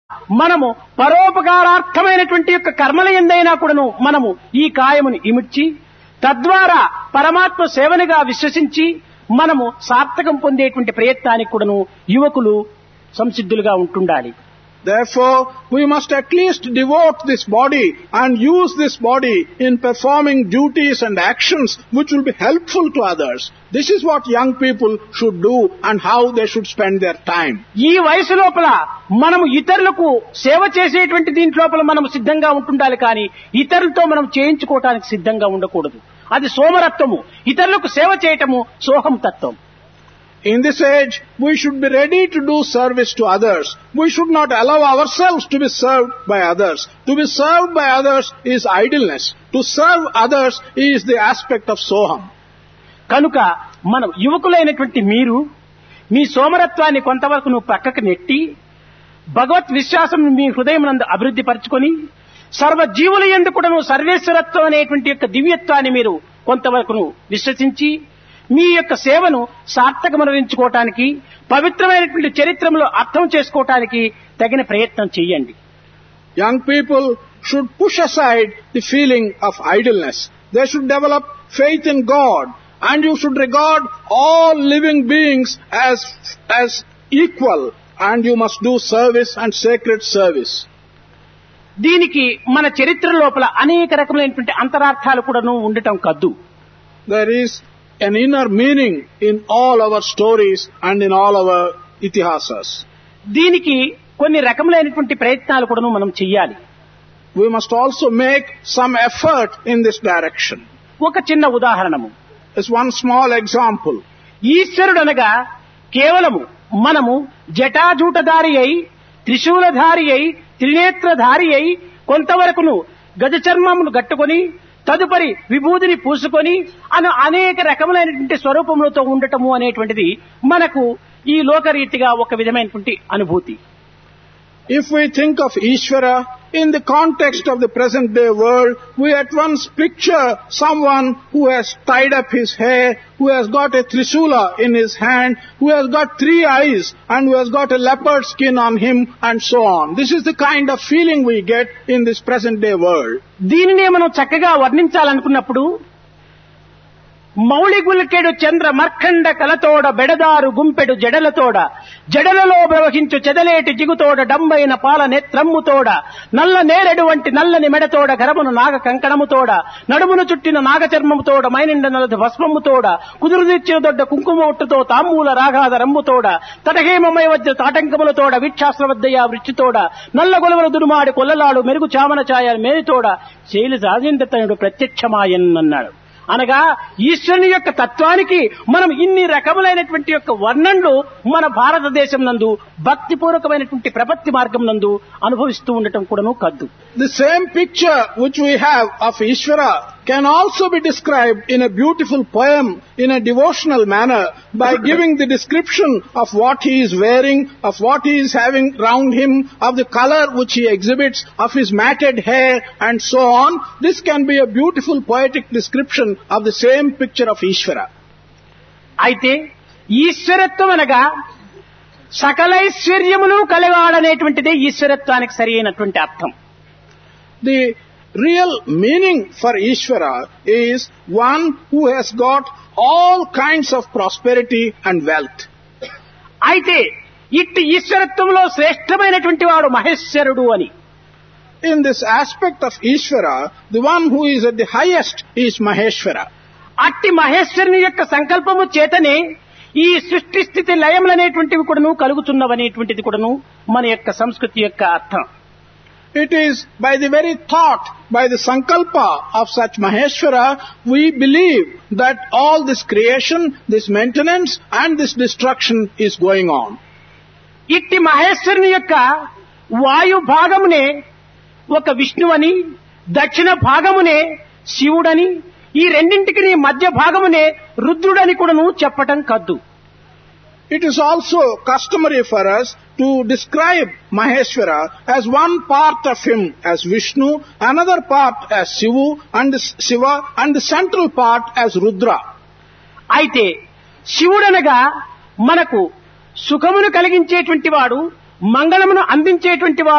మనము పరోపకారార్థమైనటువంటి యొక్క కర్మల ఎందైనా కూడాను మనము ఈ కాయమును ఇమిడ్చి తద్వారా పరమాత్మ సేవనిగా విశ్వసించి మనము సార్థకం పొందేటువంటి ప్రయత్నానికి కూడాను యువకులు సంసిద్ధులుగా ఉంటుండాలి Therefore, we must at least devote this body and use this body in performing duties and actions which will be helpful to others. This is what young people should do and how they should spend their time. ఈ వయసు లోపల మనము ఇతరులకు సేవ చేసేటువంటి దీంట్లోపల మనం సిద్ధంగా ఉంటుండాలి కానీ ఇతరులతో మనం చేయించుకోవటానికి సిద్ధంగా ఉండకూడదు అది సోమరత్వము ఇతరులకు సేవ చేయటము సోహం తత్వం In this age, we should be ready to do service to others. We should not allow ourselves to be served by others. To be served by others is idleness. To serve others is the aspect of Soham. కనుక మనం యువకులైనటువంటి మీరు మీ సోమరత్వాన్ని కొంతవరకు నువ్వు పక్కకు నెట్టి భగవత్ విశ్వాసం మీ హృదయం నందు అభివృద్ధి పరచుకొని సర్వ జీవుల ఎందు కూడా నువ్వు సర్వేశ్వరత్వం అనేటువంటి యొక్క దివ్యత్వాన్ని మీరు కొంతవరకు విశ్వసించి మీ యొక్క సేవను సార్థకమనరించుకోవటానికి పవిత్రమైనటువంటి చరిత్రలో అర్థం చేసుకోవటానికి తగిన ప్రయత్నం చేయండి Young people should push aside the feeling of idleness. They should develop faith in God and you should regard all living beings as, as equal and you must do service and sacred service. దీనికి మన చరిత్ర లోపల అనేక రకములైనటువంటి అంతరార్థాలు కూడాను ఉండటం కద్దు There is an inner meaning in all our stories and in all our itihasas. దీనికి కొన్ని రకములైనటువంటి ప్రయత్నాలు కూడాను మనం చెయ్యాలి We must also make some effort in this direction. ఒక చిన్న ఉదాహరణము As one small example, ఈశ్వరుడు అనగా కేవలము మనము జటాజూటధారి అయి త్రిశూలధారి అయి త్రినేత్రధారి అయి కొంతవరకును గజ చర్మమును గట్టుకొని తదుపరి విభూతిని పూసుకొని అను అనేక రకములైనటువంటి స్వరూపములతో ఉండటము అనేటువంటిది మనకు ఈ లోకరీతిగా ఒక విధమైనటువంటి అనుభూతి if we think of Ishvara in the context of the present day world, we at once picture someone who has tied up his hair, who has got a trisula in his hand, who has got three eyes, and who has got a leopard skin on him, and so on. This is the kind of feeling we get in this present day world. దీనినే మనం చక్కగా వర్ణించాలనుకున్నప్పుడు మౌళి గుల్కెడు చంద్ర మర్కండ కలతోడ బెడదారు గుంపెడు జడలతోడ జడలలో ప్రవహించు చెదలేటి జిగుతోడ డంబైన పాల నేత్రమ్ముతోడ నల్ల నేరెడు వంటి నల్లని మెడతోడ గరమును నాగ కంకణముతోడ నడుమును చుట్టిన నాగ చర్మముతోడ మైనిండ నలది భస్మముతోడ కుదురుదిచ్చిన దొడ్డ కుంకుమ ఒట్టుతో తాంబూల రాగాద రమ్ముతోడ తటహేమమయ వద్ద తాటంకములతోడ విక్షాస్త్రవద్దయ వృచ్చితోడ నల్ల గొలవల దురుమాడి కొల్లలాడు మెరుగు చామన ఛాయ మేనితోడ శైలి రాజేంద్రతనుడు ప్రత్యక్షమాయన్ అన్నాడు అనగా ఈశ్వరుని యొక్క తత్వానికి మనం ఇన్ని రకములైనటువంటి యొక్క వర్ణనలు మన భారతదేశం నందు భక్తిపూర్వకమైనటువంటి ప్రపత్తి మార్గం నందు అనుభవిస్తూ ఉండటం కూడాను కద్దు The same picture which we have of Ishvara can also be described in a beautiful poem in a devotional manner by giving the description of what he is wearing, of what he is having round him, of the color which he exhibits, of his matted hair and so on. This can be a beautiful poetic description of the same picture of Ishvara. అయితే ఈశ్వరత్వం అనగా సకలైశ్వర్యములు కలగాడనేటువంటిదే ఈశ్వరత్వానికి సరి అయినటువంటి అర్థం The real meaning for Ishvara is one who has got all kinds of prosperity and wealth. అయితే ఇట్టి ఈశ్వరత్వంలో శ్రేష్టమైనటువంటి వాడు మహేశ్వరుడు అని In this aspect of Ishvara, the one who is at the highest is Maheshvara. అట్టి మహేశ్వరుని యొక్క సంకల్పము చేతనే ఈ సృష్టి స్థితి లయములనేటువంటివి కూడాను కలుగుతున్నవనేటువంటిది కూడాను మన యొక్క సంస్కృతి యొక్క అర్థం It is by the very thought, by the sankalpa of such Maheshvara, we believe that all this creation, this maintenance and this destruction is going on. ఇట్టి మహేశ్వరుని యొక్క వాయు భాగమునే ఒక విష్ణువని దక్షిణ భాగమునే శివుడని ఈ రెండింటికి మధ్య భాగమునే రుద్రుడని కూడాను చెప్పటం కద్దు It is also customary for us to describe Maheshwara as one part of him as Vishnu, another part as Shivu and Shiva, and the central part as Rudra. అయితే శివుడనగా మనకు సుఖమును కలిగించేటువంటి వాడు మంగళమును అందించేటువంటి వాడు